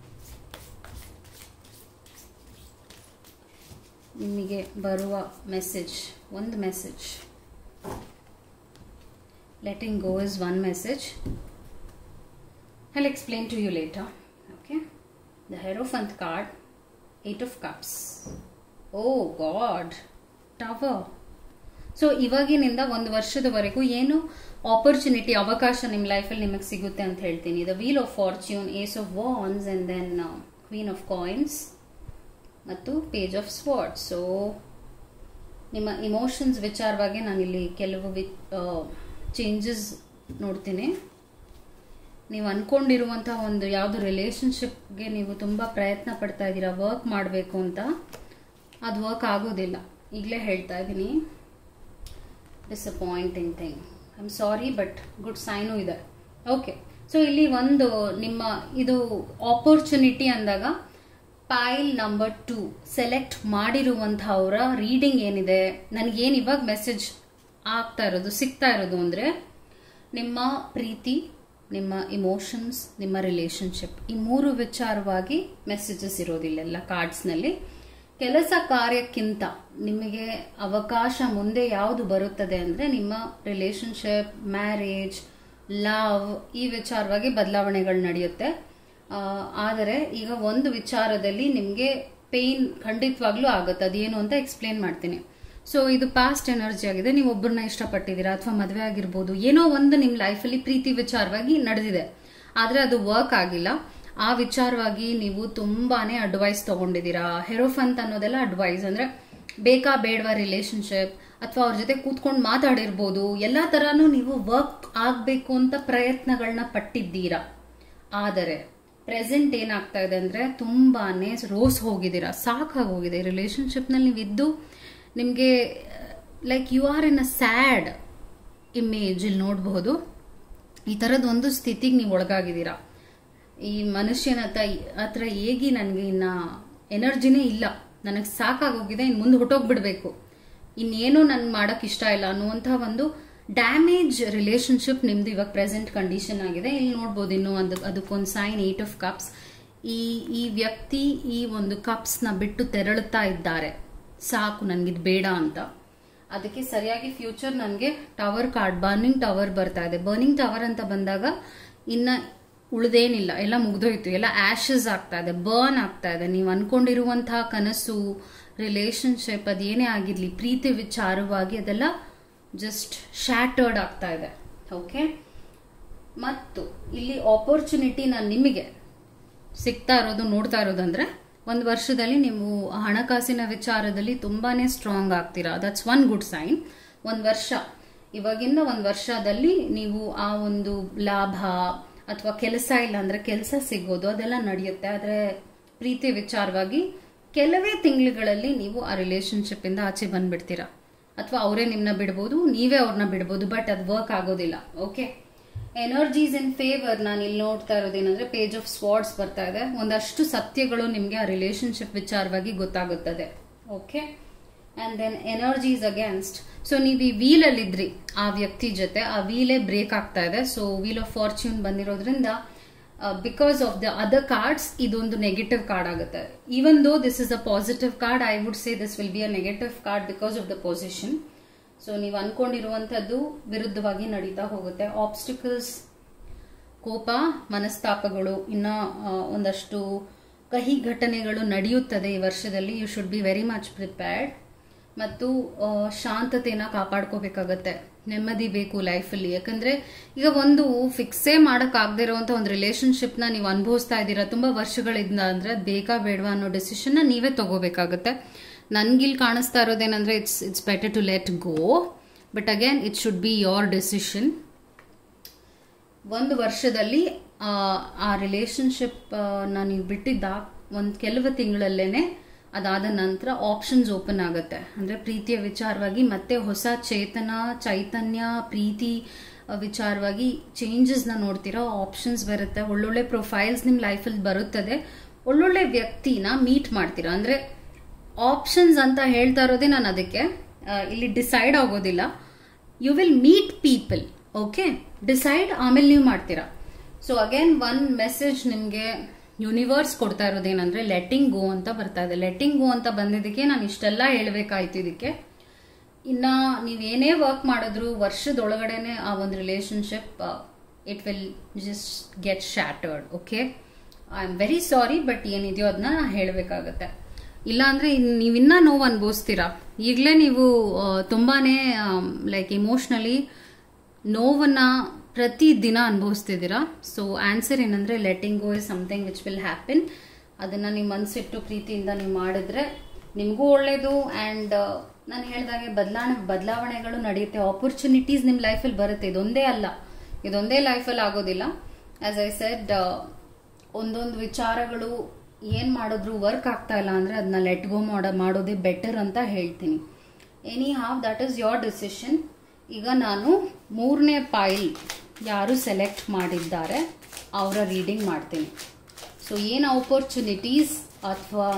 ನಿಮಗೆ ಬರುವ ಮೆಸೇಜ್ ಒಂದು message letting go is one message I'll explain to you later. Okay. The Hierophant card, Eight of Cups. Oh God. Tower. So ಇವಾಗಿನಿಂದ ಒಂದು ವರ್ಷದವರೆಗೂ ಏನು ಆಪರ್ಚುನಿಟಿ ಅವಕಾಶ ನಿಮ್ಮ ಲೈಫಲ್ಲಿ ನಿಮಗೆ ಸಿಗುತ್ತೆ ಅಂತ ಹೇಳ್ತೀನಿ the wheel of fortune ace of wands and then queen of coins ಮತ್ತು ಪೇಜ್ ಆಫ್ ಸ್ವಾರ್ಡ್ ಸೊ ನಿಮ್ಮ ಇಮೋಷನ್ಸ್ ವಿಚಾರವಾಗಿ ನಾನಿಲ್ಲಿ ಕೆಲವು ವಿ ಚೇಂಜಸ್ ನೋಡ್ತೀನಿ ನೀವು ಅನ್ಕೊಂಡಿರುವಂಥ ಒಂದು ಯಾವುದು ರಿಲೇಶನ್ಶಿಪ್ಗೆ ನೀವು ತುಂಬ ಪ್ರಯತ್ನ ಪಡ್ತಾ ಇದ್ದೀರಾ ವರ್ಕ್ ಮಾಡಬೇಕು ಅಂತ ಅದು ವರ್ಕ್ ಆಗೋದಿಲ್ಲ ಈಗಲೇ ಹೇಳ್ತಾ ಇದ್ದೀನಿ disappointing thing I am sorry but good sign ಇದೆ ಓಕೆ ಸೊ ಇಲ್ಲಿ ಒಂದು ನಿಮ್ಮ ಇದು ಆಪರ್ಚುನಿಟಿ ಅಂದಾಗ ಪೈಲ್ ನಂಬರ್ ಟೂ ಸೆಲೆಕ್ಟ್ ಮಾಡಿರುವಂಥವರ ರೀಡಿಂಗ್ ಏನಿದೆ ನನಗೇನು ಇವಾಗ ಮೆಸೇಜ್ ಆಗ್ತಾ ಇರೋದು ಸಿಗ್ತಾ ಇರೋದು ಅಂದರೆ ನಿಮ್ಮ ಪ್ರೀತಿ ನಿಮ್ಮ ಇಮೋಷನ್ಸ್ ನಿಮ್ಮ ರಿಲೇಶನ್ಶಿಪ್ ಈ ಮೂರು ವಿಚಾರವಾಗಿ ಮೆಸೇಜಸ್ ಇರೋದಿಲ್ಲ ಕಾರ್ಡ್ಸ್ನಲ್ಲಿ ಕೆಲಸ ಕಾರ್ಯಕ್ಕಿಂತ ನಿಮಗೆ ಅವಕಾಶ ಮುಂದೆ ಯಾವುದು ಬರುತ್ತದೆ ಅಂದರೆ ನಿಮ್ಮ ರಿಲೇಶನ್ಶಿಪ್ ಮ್ಯಾರೇಜ್ ಲವ್ ಈ ವಿಚಾರವಾಗಿ ಬದಲಾವಣೆಗಳು ನಡೆಯುತ್ತೆ ಆದರೆ ಈಗ ಒಂದು ವಿಚಾರದಲ್ಲಿ ನಿಮಗೆ ಪೇಯ್ನ್ ಖಂಡಿತವಾಗ್ಲೂ ಆಗುತ್ತೆ ಅದೇನು ಅಂತ ಎಕ್ಸ್ಪ್ಲೇನ್ ಮಾಡ್ತೀನಿ ಸೊ ಇದು ಪಾಸ್ಟ್ ಎನರ್ಜಿ ಆಗಿದೆ ನೀವು ಒಬ್ಬರನ್ನ ಇಷ್ಟಪಟ್ಟಿದ್ದೀರಾ ಅಥವಾ ಮದುವೆ ಆಗಿರ್ಬೋದು ಏನೋ ಒಂದು ನಿಮ್ಮ ಲೈಫಲ್ಲಿ ಪ್ರೀತಿ ವಿಚಾರವಾಗಿ ನಡೆದಿದೆ ಆದರೆ ಅದು ವರ್ಕ್ ಆಗಿಲ್ಲ ಆ ವಿಚಾರವಾಗಿ ನೀವು ತುಂಬಾನೇ ಅಡ್ವೈಸ್ ತಗೊಂಡಿದ್ದೀರಾ ಹೆರೋಫಂತ್ ಅನ್ನೋದೆಲ್ಲ ಅಡ್ವೈಸ್ ಅಂದ್ರೆ ಬೇಕಾ ಬೇಡವಾ ರಿಲೇಶನ್ಶಿಪ್ ಅಥವಾ ಅವ್ರ ಜೊತೆ ಕೂತ್ಕೊಂಡು ಮಾತಾಡಿರ್ಬೋದು ಎಲ್ಲ ತರಾನು ನೀವು ವರ್ಕ್ ಆಗಬೇಕು ಅಂತ ಪ್ರಯತ್ನಗಳನ್ನ ಪಟ್ಟಿದ್ದೀರಾ ಆದರೆ ಪ್ರೆಸೆಂಟ್ ಏನಾಗ್ತಾ ಇದೆ ಅಂದ್ರೆ ತುಂಬಾನೇ ರೋಸ್ ಹೋಗಿದ್ದೀರಾ ಸಾಕಾಗಿ ಹೋಗಿದೆ ರಿಲೇಶನ್ಶಿಪ್ನಲ್ಲಿ ನೀವು ಇದ್ದು ನಿಮಗೆ like you are in a sad image ಇಲ್ಲಿ ನೋಡಬಹುದು ಈ ಥರದ ಒಂದು ಸ್ಥಿತಿಗೆ ನೀವು ಒಳಗಾಗಿದ್ದೀರಾ ಈ ಮನುಷ್ಯನ ಹತ್ರ ಹತ್ರ ಹೇಗೆ ನನಗೆ ಇನ್ನ ಎನರ್ಜಿನೇ ಇಲ್ಲ ನನಗೆ ಸಾಕಾಗೋಗಿದೆ ಇನ್ನು ಮುಂದೆ ಹೊಟ್ಟೋಗ್ಬಿಡ್ಬೇಕು ಇನ್ನೇನು ನನ್ಗೆ ಮಾಡೋಕೆ ಇಷ್ಟ ಇಲ್ಲ ಅನ್ನುವಂಥ ಒಂದು ಡ್ಯಾಮೇಜ್ ರಿಲೇಶನ್ಶಿಪ್ ನಿಮ್ದು ಇವಾಗ ಪ್ರೆಸೆಂಟ್ ಕಂಡೀಷನ್ ಆಗಿದೆ ಇಲ್ಲಿ ನೋಡ್ಬೋದು ಇನ್ನು ಅದು ಅದಕ್ಕೊಂದು ಸೈನ್ ಏಟ್ ಆಫ್ ಕಪ್ಸ್ ಈ ಈ ವ್ಯಕ್ತಿ ಈ ಒಂದು ಕಪ್ಸ್ನ ಬಿಟ್ಟು ತೆರಳುತ್ತಾ ಇದ್ದಾರೆ ಸಾಕು ನನಗಿದು ಬೇಡ ಅಂತ ಅದಕ್ಕೆ ಸರಿಯಾಗಿ ಫ್ಯೂಚರ್ ನನಗೆ ಟವರ್ ಕಾರ್ಡ್ ಬರ್ನಿಂಗ್ ಟವರ್ ಬರ್ತಾ ಇದೆ ಬರ್ನಿಂಗ್ ಟವರ್ ಅಂತ ಬಂದಾಗ ಇನ್ನ ಉಳ್ದೇನಿಲ್ಲ ಎಲ್ಲ ಮುಗ್ದೋಯ್ತು ಎಲ್ಲ ಆಶಸ್ ಆಗ್ತಾ ಇದೆ ಬರ್ನ್ ಆಗ್ತಾ ಇದೆ ನೀವು ಅನ್ಕೊಂಡಿರುವಂತಹ ಕನಸು ರಿಲೇಶನ್ಶಿಪ್ ಅದೇನೇ ಆಗಿರ್ಲಿ ಪ್ರೀತಿ ವಿಚಾರವಾಗಿ ಅದೆಲ್ಲ ಜಸ್ಟ್ ಶ್ಯಾಟರ್ಡ್ ಆಗ್ತಾ ಇದೆ ಓಕೆ ಮತ್ತು ಇಲ್ಲಿ ಆಪರ್ಚುನಿಟಿ ನಾನು ನಿಮಗೆ ಸಿಗ್ತಾ ಇರೋದು ನೋಡ್ತಾ ಇರೋದಂದ್ರೆ ಒಂದು ವರ್ಷದಲ್ಲಿ ನೀವು ಹಣಕಾಸಿನ ವಿಚಾರದಲ್ಲಿ ತುಂಬಾನೇ ಸ್ಟ್ರಾಂಗ್ ಆಗ್ತೀರಾ ದಟ್ಸ್ ಒನ್ ಗುಡ್ ಸೈನ್ ಒಂದು ವರ್ಷ ಇವಾಗಿಂದ ಒಂದು ವರ್ಷದಲ್ಲಿ ನೀವು ಆ ಒಂದು ಲಾಭ ಅಥವಾ ಕೆಲಸ ಇಲ್ಲ ಅಂದ್ರೆ ಕೆಲಸ ಸಿಗೋದು ಅದೆಲ್ಲ ನಡೆಯುತ್ತೆ ಆದರೆ ಪ್ರೀತಿ ವಿಚಾರವಾಗಿ ಕೆಲವೇ ತಿಂಗಳುಗಳಲ್ಲಿ ನೀವು ಆ ರಿಲೇಶನ್ಶಿಪ್ ಇಂದ ಆಚೆ ಬಂದ್ಬಿಡ್ತೀರಾ ಅಥವಾ ಅವರೇ ನಿಮ್ಮನ್ನ ಬಿಡ್ಬೋದು ನೀವೇ ಅವ್ರನ್ನ ಬಿಡ್ಬೋದು ಬಟ್ ಅದು ವರ್ಕ್ ಆಗೋದಿಲ್ಲ ಓಕೆ ಎನರ್ಜೀಸ್ ಇನ್ ಫೇವರ್ ನಾನು ಇಲ್ಲಿ ನೋಡ್ತಾ ಇರೋದೇನಂದ್ರೆ ಪೇಜ್ ಆಫ್ ಸ್ವಾರ್ಡ್ಸ್ ಬರ್ತಾ ಇದೆ ಒಂದಷ್ಟು ಸತ್ಯಗಳು ನಿಮಗೆ ಆ ರಿಲೇಶನ್ಶಿಪ್ ವಿಚಾರವಾಗಿ ಗೊತ್ತಾಗುತ್ತದೆ okay and then energies against so ನೀವು ಈ ವೀಲ್ ಅಲ್ಲಿ ಇದ್ರಿ ಆ ವ್ಯಕ್ತಿ ಜೊತೆ ಆ ವೀಲೇ ಬ್ರೇಕ್ ಆಗ್ತಾ ಇದೆ ಸೊ ವೀಲ್ ಆಫ್ ಫಾರ್ಚ್ಯೂನ್ ಬಂದಿರೋದ್ರಿಂದ because of the other cards ಇದೊಂದು ನೆಗೆಟಿವ್ ಕಾರ್ಡ್ ಆಗುತ್ತೆ even though this is a positive card I would say this will be a negative card because of the position so ನೀವು ಅನ್ಕೊಂಡಿರುವಂಥದ್ದು ವಿರುದ್ಧವಾಗಿ ನಡೀತಾ ಹೋಗುತ್ತೆ ಆಬ್ಸ್ಟಿಕಲ್ಸ್ ಕೋಪ ಮನಸ್ತಾಪಗಳು ಇನ್ನ ಆ, ಒಂದಷ್ಟು ಕಹಿ ಘಟನೆಗಳು ನಡೆಯುತ್ತದೆ ಈ ವರ್ಷದಲ್ಲಿ you should be very much prepared ಮತ್ತು ಆ, ಶಾಂತತೆನ ಕಾಪಾಡ್ಕೋಬೇಕಾಗತ್ತೆ ನೆಮ್ಮದಿ ಬೇಕು ಲೈಫಲ್ಲಿ ಯಾಕಂದ್ರೆ ಈಗ ಒಂದು ಫಿಕ್ಸೇ ಮಾಡಕ್ ಆಗದೆ ಇರುವಂತ ಒಂದು ರಿಲೇಶನ್ಶಿಪ್ ನ ನೀವು ಅನುಭವಿಸ್ತಾ ಇದ್ದೀರಾ ತುಂಬಾ ವರ್ಷಗಳಿಂದ ಅಂದ್ರೆ ಅದ್ ಬೇಕಾ ಬೇಡವಾ ಅನ್ನೋ ಡೆಸಿಷನ್ ನೀವೇ ತಗೋಬೇಕಾಗತ್ತೆ ನನ್ಗಿಲ್ಲಿ ಕಾಣಿಸ್ತಾ ಇರೋದೇನಂದ್ರೆ it's it's better to let go but again it should be your decision ಒಂದು ವರ್ಷದಲ್ಲಿ ಆ, ಆ ರಿಲೇಶನ್ಶಿಪ್ ನಾನು ನೀವು ಬಿಟ್ಟಿದ್ದ ಒಂದು ಕೆಲವು ತಿಂಗಳಲ್ಲೇನೆ ಅದಾದ ನಂತರ ಆಪ್ಷನ್ಸ್ ಓಪನ್ ಆಗುತ್ತೆ ಅಂದ್ರೆ ಪ್ರೀತಿಯ ವಿಚಾರವಾಗಿ ಮತ್ತೆ ಹೊಸ ಚೇತನ ಚೈತನ್ಯ ಪ್ರೀತಿ ಆ, ವಿಚಾರವಾಗಿ ಚೇಂಜಸ್ನ ನೋಡ್ತೀರಾ ಆಪ್ಷನ್ಸ್ ಬರುತ್ತೆ ಒಳ್ಳೊಳ್ಳೆ ಪ್ರೊಫೈಲ್ಸ್ ನಿಮ್ಮ ಲೈಫಲ್ಲಿ ಬರುತ್ತದೆ ಒಳ್ಳೊಳ್ಳೆ ವ್ಯಕ್ತಿನ ಮೀಟ್ ಮಾಡ್ತೀರಾ ಅಂದ್ರೆ ಆಪ್ಷನ್ಸ್ ಅಂತ ಹೇಳ್ತಾ ಇರೋದೇ ನಾನು ಅದಕ್ಕೆ ಆ, ಇಲ್ಲಿ ಡಿಸೈಡ್ ಆಗೋದಿಲ್ಲ you will meet people okay decide ಆಮೇಲೆ ನೀವು ಮಾಡ್ತೀರಾ ಸೊ ಅಗೇನ್ ಒನ್ ಮೆಸೇಜ್ ನಿಮಗೆ ಯೂನಿವರ್ಸ್ ಕೊಡ್ತಾ ಇರೋದೇನಂದ್ರೆ ಲೆಟ್ಟಿಂಗ್ ಗೋ ಅಂತ ಬರ್ತಾ ಇದೆ ಲೆಟ್ಟಿಂಗ್ ಗೋ ಅಂತ ಬಂದಿದ್ದಕ್ಕೆ ನಾನು ಇಷ್ಟೆಲ್ಲ ಹೇಳ್ಬೇಕಾಯ್ತು ಇದಕ್ಕೆ ಇನ್ನ ನೀವೇನೇ ವರ್ಕ್ ಮಾಡಿದ್ರು ವರ್ಷದೊಳಗಡೆನೆ ಆ ಒಂದು relationship it will just get shattered okay I am very sorry but ಏನಿದೆಯೋ ಅದನ್ನ ಹೇಳಬೇಕಾಗತ್ತೆ ಇಲ್ಲಾಂದ್ರೆ ಇನ್- ನೀವಿನ್ನ ನೋವು ಅನುಭವಿಸ್ತೀರಾ ಈಗಲೇ ನೀವು ಆ, ತುಂಬಾನೇ ಲೈಕ್ ಇಮೋಷ್ನಲಿ ನೋವನ್ನ ಪ್ರತಿ ದಿನ ಅನುಭವಿಸ್ತಿದ್ದೀರಾ ಸೊ ಆನ್ಸರ್ ಏನಂದ್ರೆ letting go is something which will happen ಅದನ್ನ ನೀವು ಮನಸ್ಸಿಟ್ಟು ಪ್ರೀತಿಯಿಂದ ನೀವು ಮಾಡಿದ್ರೆ ನಿಮಗೂ ಒಳ್ಳೇದು ಆ್ಯಂಡ್ ನಾನು ಹೇಳ್ದಾಗೆ ಬದಲಾವಣೆ ಬದಲಾವಣೆಗಳು ನಡೆಯುತ್ತೆ ಆಪರ್ಚುನಿಟೀಸ್ ನಿಮ್ಮ ಲೈಫಲ್ಲಿ ಬರುತ್ತೆ ಇದೊಂದೇ ಅಲ್ಲ ಇದೊಂದೇ ಲೈಫಲ್ಲಿ ಆಗೋದಿಲ್ಲ ಆಸ್ ಐ ಸೆಡ್ ಒಂದೊಂದು ವಿಚಾರಗಳು ಏನ್ ಮಾಡಿದ್ರು ವರ್ಕ್ ಆಗ್ತಾ ಇಲ್ಲ ಅಂದ್ರೆ ಅದನ್ನ ಲೆಟ್ ಗೋ ಮಾಡ ಮಾಡೋದೇ ಬೆಟರ್ ಅಂತ ಹೇಳ್ತೀನಿ anyhow that is your decision ಈಗ ನಾನು ಮೂರನೇ ಪಾಯಿಲ್ ಯಾರು ಸೆಲೆಕ್ಟ್ ಮಾಡಿದ್ದಾರೆ ಅವರ ರೀಡಿಂಗ್ ಮಾಡ್ತೀನಿ ಸೊ ಏನು ಆಪರ್ಚುನಿಟೀಸ್ ಅಥವಾ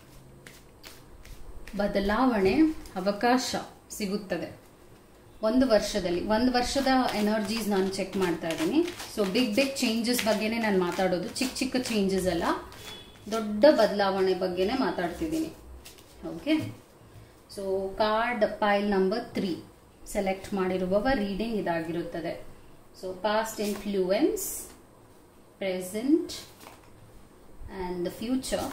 ಬದಲಾವಣೆ ಅವಕಾಶ ಸಿಗುತ್ತದೆ ಒಂದು ವರ್ಷದಲ್ಲಿ ಒಂದು ವರ್ಷದ ಎನರ್ಜೀಸ್ ನಾನು ಚೆಕ್ ಮಾಡ್ತಾ ಇದ್ದೀನಿ ಸೊ ಬಿಗ್ ಬಿಗ್ ಚೇಂಜಸ್ ಬಗ್ಗೆನೇ ನಾನು ಮಾತಾಡೋದು ಚಿಕ್ಕ ಚಿಕ್ಕ ಚೇಂಜಸ್ ಅಲ್ಲ ದೊಡ್ಡ ಬದಲಾವಣೆ ಬಗ್ಗೆನೇ ಮಾತಾಡ್ತಿದ್ದೀನಿ okay so card pile number three select ಮಾಡಿರುವವ ರೀಡಿಂಗ್ ಇದಾಗಿರುತ್ತದೆ so past influence present and the future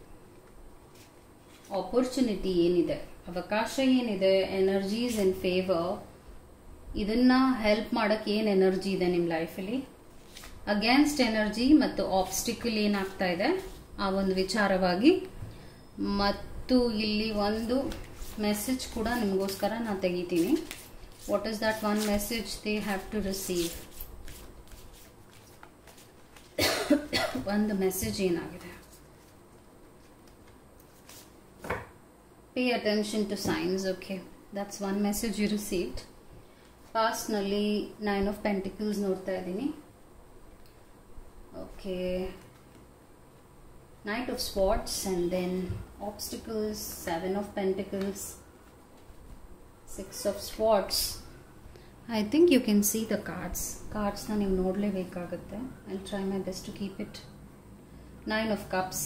opportunity ಏನಿದೆ ಅವಕಾಶ ಏನಿದೆ ಎನರ್ಜೀಸ್ ಇನ್ ಫೇವರ್ ಇದನ್ನ ಹೆಲ್ಪ್ ಮಾಡಕ್ಕೆ ಏನು ಎನರ್ಜಿ ಇದೆ ನಿಮ್ಮ ಲೈಫಲ್ಲಿ ಅಗೇನ್ಸ್ಟ್ ಎನರ್ಜಿ ಮತ್ತು ಆಬ್ಸ್ಟಿಕಲ್ ಏನಾಗ್ತಾ ಇದೆ ಆ ಒಂದು ವಿಚಾರವಾಗಿ ಮತ್ತು ಇಲ್ಲಿ ಒಂದು ಮೆಸೇಜ್ ಕೂಡ ನಿಮಗೋಸ್ಕರ ನಾನು ತೆಗಿತೀನಿ what is that one message they have to receive ಒಂದು ಮೆಸೇಜ್ ಏನಾಗಿದೆ pay attention to signs okay that's one message you received ಪಾಸ್ಟ್ನಲ್ಲಿ ನೈನ್ ಆಫ್ ಪೆಂಟಿಕಲ್ಸ್ ನೋಡ್ತಾ ಇದ್ದೀನಿ okay knight of swords and then obstacles seven of pentacles six of swords I think you can see the cards ಕಾರ್ಡ್ಸ್ನ ನೀವು ನೋಡಲೇಬೇಕಾಗುತ್ತೆ I try my best to keep it nine of cups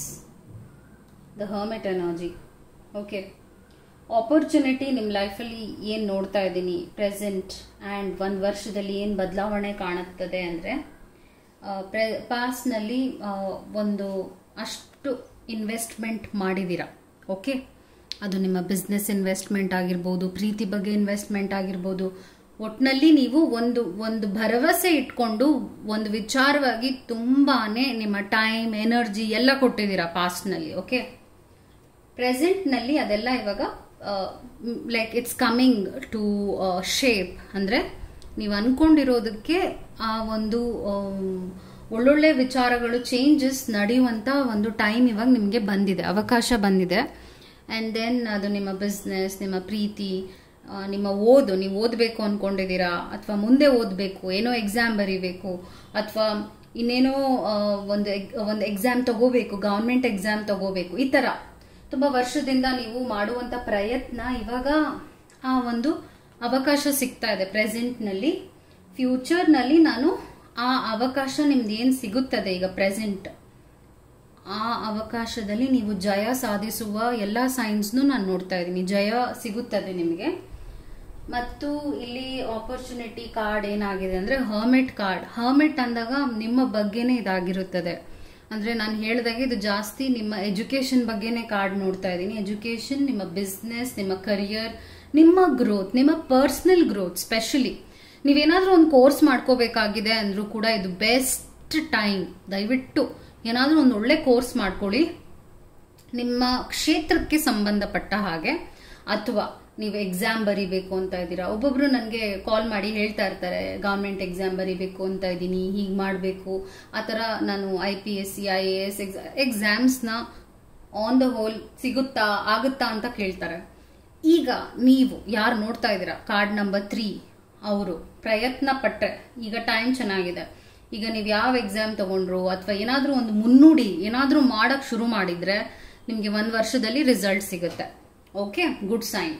the hermit energy okay opportunity ನಿಮ್ಮ ಲೈಫಲ್ಲಿ ಏನು ನೋಡ್ತಾ ಇದ್ದೀನಿ ಪ್ರೆಸೆಂಟ್ ಆ್ಯಂಡ್ ಒಂದು ವರ್ಷದಲ್ಲಿ ಏನು ಬದಲಾವಣೆ ಕಾಣುತ್ತದೆ ಅಂದರೆ ಪ್ರೆ ಪಾಸ್ನಲ್ಲಿ ಒಂದು ಅಷ್ಟು ಇನ್ವೆಸ್ಟ್ಮೆಂಟ್ ಮಾಡಿದ್ದೀರಾ ಓಕೆ ಅದು ನಿಮ್ಮ ಬಿಸ್ನೆಸ್ ಇನ್ವೆಸ್ಟ್ಮೆಂಟ್ ಆಗಿರ್ಬೋದು ಪ್ರೀತಿ ಬಗ್ಗೆ ಇನ್ವೆಸ್ಟ್ಮೆಂಟ್ ಆಗಿರ್ಬೋದು ಒಟ್ಟಿನಲ್ಲಿ ನೀವು ಒಂದು ಒಂದು ಭರವಸೆ ಇಟ್ಕೊಂಡು ಒಂದು ವಿಚಾರವಾಗಿ ತುಂಬಾನೇ ನಿಮ್ಮ ಟೈಮ್ ಎನರ್ಜಿ ಎಲ್ಲ ಕೊಟ್ಟಿದ್ದೀರಾ ಪಾಸ್ಟ್ನಲ್ಲಿ ಓಕೆ ಪ್ರೆಸೆಂಟ್ನಲ್ಲಿ ಅದೆಲ್ಲ ಇವಾಗ like it's coming to shape ಅಂದರೆ ನೀವು ಅನ್ಕೊಂಡಿರೋದಕ್ಕೆ ಆ ಒಂದು ಒಳ್ಳೊಳ್ಳೆ ವಿಚಾರಗಳು ಚೇಂಜಸ್ ನಡೆಯುವಂಥ ಒಂದು ಟೈಮ್ ಇವಾಗ ನಿಮಗೆ ಬಂದಿದೆ ಅವಕಾಶ ಬಂದಿದೆ ಆ್ಯಂಡ್ ದೆನ್ ಅದು ನಿಮ್ಮ ಬಿಸ್ನೆಸ್ ನಿಮ್ಮ ಪ್ರೀತಿ ನಿಮ್ಮ ಓದು ನೀವು ಓದಬೇಕು ಅಂದ್ಕೊಂಡಿದ್ದೀರಾ ಅಥವಾ ಮುಂದೆ ಓದಬೇಕು ಏನೋ ಎಕ್ಸಾಮ್ ಬರೀಬೇಕು ಅಥವಾ ಇನ್ನೇನೋ ಒಂದು ಒಂದು ಎಕ್ಸಾಮ್ ತಗೋಬೇಕು ಗೌರ್ಮೆಂಟ್ ಎಕ್ಸಾಮ್ ತಗೋಬೇಕು ಈ ಥರ ತುಂಬ ವರ್ಷದಿಂದ ನೀವು ಮಾಡುವಂಥ ಪ್ರಯತ್ನ ಇವಾಗ ಆ ಒಂದು ಅವಕಾಶ ಸಿಗ್ತಾ ಇದೆ ಪ್ರೆಸೆಂಟ್ನಲ್ಲಿ ಫ್ಯೂಚರ್ನಲ್ಲಿ ನಾನು ಆ ಅವಕಾಶ ನಿಮ್ದು ಏನು ಸಿಗುತ್ತದೆ ಈಗ ಪ್ರೆಸೆಂಟ್ ಆ ಅವಕಾಶದಲ್ಲಿ ನೀವು ಜಯ ಸಾಧಿಸುವ ಎಲ್ಲ ಸೈನ್ಸ್ನು ನಾನು ನೋಡ್ತಾ ಇದ್ದೀನಿ ಜಯ ಸಿಗುತ್ತದೆ ನಿಮಗೆ ಮತ್ತು ಇಲ್ಲಿ ಆಪರ್ಚುನಿಟಿ ಕಾರ್ಡ್ ಏನಾಗಿದೆ ಅಂದರೆ ಹರ್ಮೆಟ್ ಕಾರ್ಡ್ ಹರ್ಮೆಟ್ ಅಂದಾಗ ನಿಮ್ಮ ಬಗ್ಗೆನೇ ಇದಾಗಿರುತ್ತದೆ ಅಂದರೆ ನಾನು ಹೇಳಿದಾಗೆ ಇದು ಜಾಸ್ತಿ ನಿಮ್ಮ ಎಜುಕೇಷನ್ ಬಗ್ಗೆನೇ ಕಾರ್ಡ್ ನೋಡ್ತಾ ಇದ್ದೀನಿ ಎಜುಕೇಷನ್ ನಿಮ್ಮ ಬಿಸ್ನೆಸ್ ನಿಮ್ಮ ಕರಿಯರ್ ನಿಮ್ಮ ಗ್ರೋತ್ ನಿಮ್ಮ ಪರ್ಸ್ನಲ್ ಗ್ರೋತ್ ಸ್ಪೆಷಲಿ ನೀವೇನಾದರೂ ಒಂದು ಕೋರ್ಸ್ ಮಾಡ್ಕೋಬೇಕಾಗಿದೆ ಅಂದರೂ ಕೂಡ ಇದು ಬೆಸ್ಟ್ ಟೈಮ್ ದಯವಿಟ್ಟು ಏನಾದರೂ ಒಂದು ಒಳ್ಳೆ ಕೋರ್ಸ್ ಮಾಡ್ಕೊಳ್ಳಿ ನಿಮ್ಮ ಕ್ಷೇತ್ರಕ್ಕೆ ಸಂಬಂಧಪಟ್ಟ ಹಾಗೆ ಅಥವಾ ನೀವು ಎಕ್ಸಾಮ್ ಬರಿಬೇಕು ಅಂತ ಇದ್ದೀರಾ ಒಬ್ಬೊಬ್ರು ನನಗೆ ಕಾಲ್ ಮಾಡಿ ಹೇಳ್ತಾ ಇರ್ತಾರೆ ಗೌರ್ಮೆಂಟ್ ಎಕ್ಸಾಮ್ ಬರಿಬೇಕು ಅಂತ ಇದ್ದೀನಿ ಹೀಗೆ ಮಾಡಬೇಕು ಆ ಥರ ನಾನು I P S C I A S ಎಕ್ಸಾಮ್ಸ್ನ ಆನ್ ದ ಹೋಲ್ ಸಿಗುತ್ತಾ ಆಗುತ್ತಾ ಅಂತ ಕೇಳ್ತಾರೆ ಈಗ ನೀವು ಯಾರು ನೋಡ್ತಾ ಇದ್ದೀರಾ ಕಾರ್ಡ್ ನಂಬರ್ ತ್ರೀ ಅವರು ಪ್ರಯತ್ನ ಪಟ್ಟರೆ ಈಗ ಟೈಮ್ ಚೆನ್ನಾಗಿದೆ ಈಗ ನೀವು ಯಾವ ಎಕ್ಸಾಮ್ ತಗೊಂಡ್ರು ಅಥವಾ ಏನಾದರೂ ಒಂದು ಮುನ್ನುಡಿ ಏನಾದರೂ ಮಾಡೋಕ್ಕೆ ಶುರು ಮಾಡಿದರೆ ನಿಮಗೆ ಒಂದು ವರ್ಷದಲ್ಲಿ ರಿಸಲ್ಟ್ ಸಿಗುತ್ತೆ ಓಕೆ ಗುಡ್ ಸೈನ್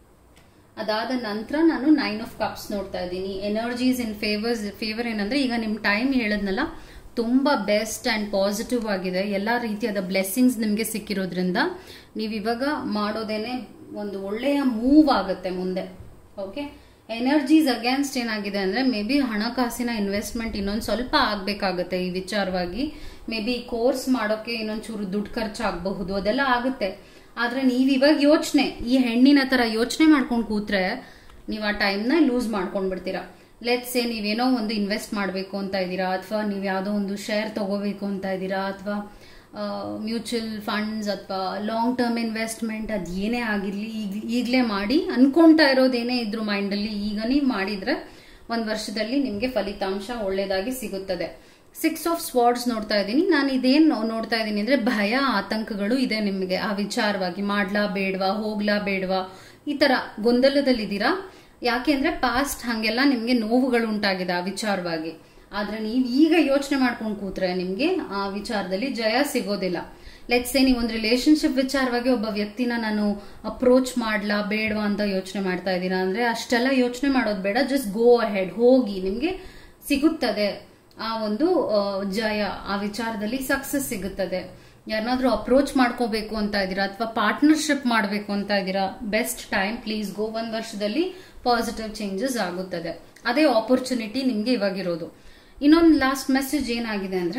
ಅದಾದ ನಂತರ ನಾನು ನೈನ್ ಆಫ್ ಕಪ್ಸ್ ನೋಡ್ತಾ ಇದ್ದೀನಿ ಎನರ್ಜೀಸ್ ಇನ್ ಫೇವರ್ಸ್ ಫೇವರ್ ಏನಂದ್ರೆ ಈಗ ನಿಮ್ಮ ಟೈಮ್ ಹೇಳದ್ನಲ್ಲ ತುಂಬ ಬೆಸ್ಟ್ ಆ್ಯಂಡ್ ಪಾಸಿಟಿವ್ ಆಗಿದೆ ಎಲ್ಲ ರೀತಿಯಾದ ಬ್ಲೆಸ್ಸಿಂಗ್ಸ್ ನಿಮಗೆ ಸಿಕ್ಕಿರೋದ್ರಿಂದ ನೀವು ಇವಾಗ ಮಾಡೋದೇನೆ ಒಂದು ಒಳ್ಳೆಯ ಮೂವ್ ಆಗುತ್ತೆ ಮುಂದೆ ಓಕೆ ಎನರ್ಜೀಸ್ ಅಗೇನ್ಸ್ಟ್ ಏನಾಗಿದೆ ಅಂದರೆ ಮೇ ಬಿ ಹಣಕಾಸಿನ ಇನ್ವೆಸ್ಟ್ಮೆಂಟ್ ಇನ್ನೊಂದು ಸ್ವಲ್ಪ ಆಗಬೇಕಾಗುತ್ತೆ ಈ ವಿಚಾರವಾಗಿ ಮೇ ಬಿ ಕೋರ್ಸ್ ಮಾಡೋಕ್ಕೆ ಇನ್ನೊಂದು ಚೂರು ದುಡ್ಡು ಖರ್ಚಾಗಬಹುದು ಅದೆಲ್ಲ ಆಗುತ್ತೆ ಆದರೆ ನೀವು ಇವಾಗ ಯೋಚನೆ ಈ ಹೆಣ್ಣಿನ ಥರ ಯೋಚನೆ ಮಾಡ್ಕೊಂಡು ಕೂತ್ರೆ ನೀವು ಆ ಟೈಮ್ನ ಲೂಸ್ ಮಾಡ್ಕೊಂಡು ಬಿಡ್ತೀರಾ ಲೆಟ್ಸ್ ಸೇ ನೀವೇನೋ ಒಂದು ಇನ್ವೆಸ್ಟ್ ಮಾಡಬೇಕು ಅಂತ ಇದ್ದೀರಾ ಅಥವಾ ನೀವು ಯಾವುದೋ ಒಂದು ಶೇರ್ ತಗೋಬೇಕು ಅಂತ ಇದ್ದೀರಾ ಅಥವಾ ಮ್ಯೂಚುವಲ್ ಫಂಡ್ಸ್ ಅಥವಾ ಲಾಂಗ್ ಟರ್ಮ್ ಇನ್ವೆಸ್ಟ್ಮೆಂಟ್ ಅದು ಏನೇ ಆಗಿರಲಿ ಈಗ ಈಗಲೇ ಮಾಡಿ ಅನ್ಕೊಳ್ತಾ ಇರೋದೇನೇ ಇದ್ರು ಮೈಂಡಲ್ಲಿ ಈಗ ನೀವು ಮಾಡಿದರೆ ಒಂದು ವರ್ಷದಲ್ಲಿ ನಿಮಗೆ ಫಲಿತಾಂಶ ಒಳ್ಳೆಯದಾಗಿ ಸಿಗುತ್ತದೆ ಸಿಕ್ಸ್ ಆಫ್ ಸ್ವಾರ್ಡ್ಸ್ ನೋಡ್ತಾ ಇದ್ದೀನಿ ನಾನು ಇದೇನು ನೋಡ್ತಾ ಇದ್ದೀನಿ ಅಂದರೆ ಭಯ ಆತಂಕಗಳು ಇದೆ ನಿಮಗೆ ಆ ವಿಚಾರವಾಗಿ ಮಾಡ್ಲಾ ಬೇಡವಾ ಹೋಗ್ಲಾ ಬೇಡವಾ ಈ ಥರ ಗೊಂದಲದಲ್ಲಿದ್ದೀರಾ ಯಾಕೆ ಅಂದರೆ ಪಾಸ್ಟ್ ಹಾಗೆಲ್ಲ ನಿಮಗೆ ನೋವುಗಳು ಉಂಟಾಗಿದೆ ಆ ವಿಚಾರವಾಗಿ ಆದರೆ ನೀವು ಈಗ ಯೋಚನೆ ಮಾಡ್ಕೊಂಡು ಕೂತ್ರೆ ನಿಮಗೆ ಆ ವಿಚಾರದಲ್ಲಿ ಜಯ ಸಿಗೋದಿಲ್ಲ ಲೆಟ್ಸ್ ಸೇ ನೀವು ಒಂದು ರಿಲೇಶನ್ಶಿಪ್ ವಿಚಾರವಾಗಿ ಒಬ್ಬ ವ್ಯಕ್ತಿನ ನಾನು ಅಪ್ರೋಚ್ ಮಾಡ್ಲಾ ಬೇಡವಾ ಅಂತ ಯೋಚನೆ ಮಾಡ್ತಾ ಇದ್ದೀರಾ ಅಂದರೆ ಅಷ್ಟೆಲ್ಲ ಯೋಚನೆ ಮಾಡೋದು ಬೇಡ ಜಸ್ಟ್ ಗೋ ಅಹೆಡ್ ಹೋಗಿ ನಿಮಗೆ ಸಿಗುತ್ತದೆ ಆ ಒಂದು ಜಯ ಆ ವಿಚಾರದಲ್ಲಿ ಸಕ್ಸಸ್ ಸಿಗುತ್ತದೆ ಯಾರನ್ನಾದ್ರೂ ಅಪ್ರೋಚ್ ಮಾಡ್ಕೋಬೇಕು ಅಂತ ಇದ್ದೀರಾ ಅಥವಾ ಪಾರ್ಟ್ನರ್ಶಿಪ್ ಮಾಡಬೇಕು ಅಂತ ಇದ್ದೀರಾ ಬೆಸ್ಟ್ ಟೈಮ್ ಪ್ಲೀಸ್ ಗೋ ಒಂದು ವರ್ಷದಲ್ಲಿ ಪಾಸಿಟಿವ್ ಚೇಂಜಸ್ ಆಗುತ್ತದೆ ಅದೇ ಆಪರ್ಚುನಿಟಿ ನಿಮಗೆ ಇವಾಗಿರೋದು ಇನ್ನೊಂದು ಲಾಸ್ಟ್ ಮೆಸೇಜ್ ಏನಾಗಿದೆ ಅಂದರೆ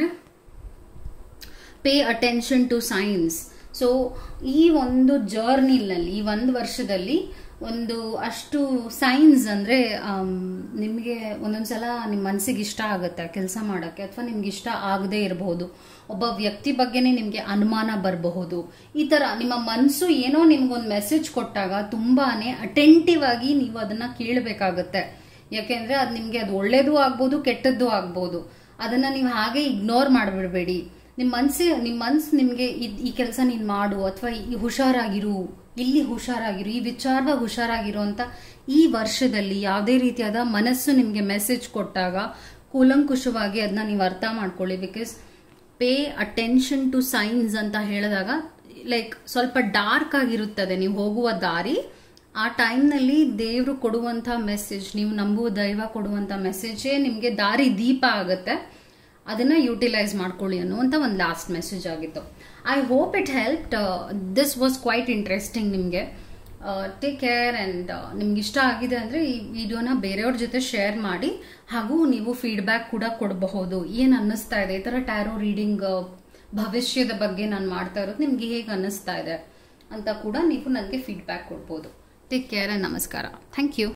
pay attention to signs so ಈ ಒಂದು ಜರ್ನಿನಲ್ಲಿ ಈ ಒಂದು ವರ್ಷದಲ್ಲಿ ಒಂದು ಅಷ್ಟು ಸೈನ್ಸ್ ಅಂದರೆ ನಿಮಗೆ ಒಂದೊಂದ್ಸಲ ನಿಮ್ಮ ಮನಸ್ಸಿಗೆ ಇಷ್ಟ ಆಗುತ್ತೆ ಕೆಲಸ ಮಾಡೋಕ್ಕೆ ಅಥವಾ ನಿಮ್ಗೆ ಇಷ್ಟ ಆಗದೇ ಇರಬಹುದು ಒಬ್ಬ ವ್ಯಕ್ತಿ ಬಗ್ಗೆನೇ ನಿಮಗೆ ಅನುಮಾನ ಬರಬಹುದು ಈ ಥರ ನಿಮ್ಮ ಮನಸ್ಸು ಏನೋ ನಿಮ್ಗೊಂದು ಮೆಸೇಜ್ ಕೊಟ್ಟಾಗ ತುಂಬಾ ಅಟೆಂಟಿವ್ ಆಗಿ ನೀವು ಅದನ್ನು ಕೇಳಬೇಕಾಗತ್ತೆ ಯಾಕೆಂದರೆ ಅದು ನಿಮಗೆ ಅದು ಒಳ್ಳೇದು ಆಗ್ಬೋದು ಕೆಟ್ಟದ್ದು ಆಗ್ಬೋದು ಅದನ್ನು ನೀವು ಹಾಗೆ ಇಗ್ನೋರ್ ಮಾಡಿಬಿಡಬೇಡಿ ನಿಮ್ಮ ಮನಸ್ಸು ನಿಮ್ಮ ಮನ್ಸು ನಿಮಗೆ ಈ ಕೆಲಸ ನೀನು ಮಾಡು ಅಥವಾ ಈ ಹುಷಾರಾಗಿರು ಇಲ್ಲಿ ಹುಷಾರಾಗಿರು ಈ ವಿಚಾರವಾಗಿ ಹುಷಾರಾಗಿರು ಅಂತ ಈ ವರ್ಷದಲ್ಲಿ ಯಾವುದೇ ರೀತಿಯಾದ ಮನಸ್ಸು ನಿಮಗೆ ಮೆಸೇಜ್ ಕೊಟ್ಟಾಗ ಕೂಲಂಕುಷವಾಗಿ ಅದನ್ನ ನೀವು ಅರ್ಥ ಮಾಡ್ಕೊಳ್ಳಿ because pay attention to signs ಅಂತ ಹೇಳಿದಾಗ ಲೈಕ್ ಸ್ವಲ್ಪ ಡಾರ್ಕ್ ಆಗಿರುತ್ತದೆ ನೀವು ಹೋಗುವ ದಾರಿ ಆ ಟೈಮ್ನಲ್ಲಿ ದೇವರು ಕೊಡುವಂಥ ಮೆಸೇಜ್ ನೀವು ನಂಬುವ ದೈವ ಕೊಡುವಂಥ ಮೆಸೇಜೇ ನಿಮಗೆ ದಾರಿ ದೀಪ ಆಗುತ್ತೆ ಅದನ್ನು ಯೂಟಿಲೈಸ್ ಮಾಡ್ಕೊಳ್ಳಿ ಅನ್ನುವಂಥ ಒಂದು ಲಾಸ್ಟ್ ಮೆಸೇಜ್ ಆಗಿತ್ತು I hope it help this was quite interesting ನಿಮಗೆ ಟೇಕ್ ಕೇರ್ ಆ್ಯಂಡ್ ನಿಮ್ಗೆ ಇಷ್ಟ ಆಗಿದೆ ಅಂದರೆ ಈ ವಿಡಿಯೋನ ಬೇರೆಯವ್ರ ಜೊತೆ ಶೇರ್ ಮಾಡಿ ಹಾಗೂ ನೀವು ಫೀಡ್ಬ್ಯಾಕ್ ಕೂಡ ಕೊಡಬಹುದು ಏನು ಅನ್ನಿಸ್ತಾ ಇದೆ ಈ ಥರ ಟ್ಯಾರೋ ರೀಡಿಂಗ್ ಭವಿಷ್ಯದ ಬಗ್ಗೆ ನಾನು ಮಾಡ್ತಾ ಇರೋದು ನಿಮ್ಗೆ ಹೇಗೆ ಅನ್ನಿಸ್ತಾ ಇದೆ ಅಂತ ಕೂಡ ನೀವು ನನಗೆ ಫೀಡ್ಬ್ಯಾಕ್ ಕೊಡ್ಬೋದು ಟೇಕ್ ಕೇರ್ ಆ್ಯಂಡ್ ನಮಸ್ಕಾರ ಥ್ಯಾಂಕ್ ಯು